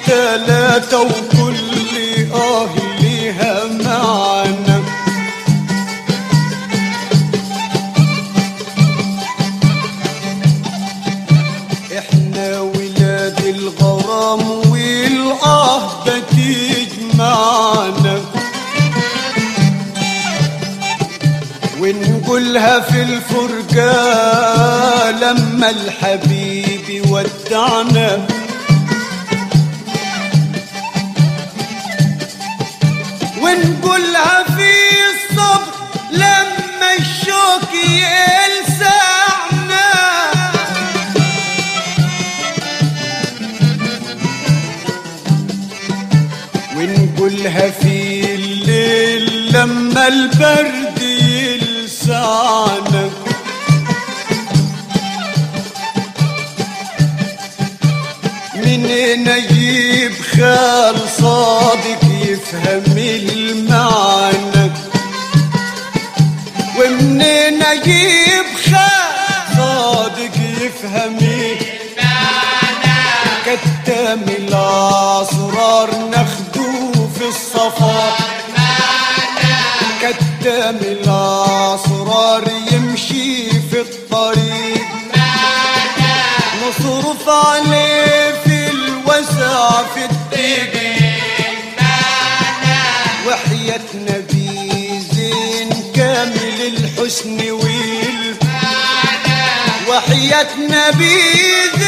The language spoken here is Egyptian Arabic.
تلاتة وكل اه ليها معنى احنا ولاد الغرام والاه بتجمعنا ونقولها في الفرقة لما الحبيب يودعنا ونقولها في الصبر لما الشوك يلسعنا ونقولها في الليل لما البرد يلسعنا منين اجيب خال صادق يفهم المعنى ومنين اجيب خال صادق يفهم كتام الاسرار ناخدوه في الصفا كتام الاسرار يمشي في الطريق نصرف عليه في الوسع في الضيق وحياة نبي زين كامل الحسن ويل وحياة نبي زين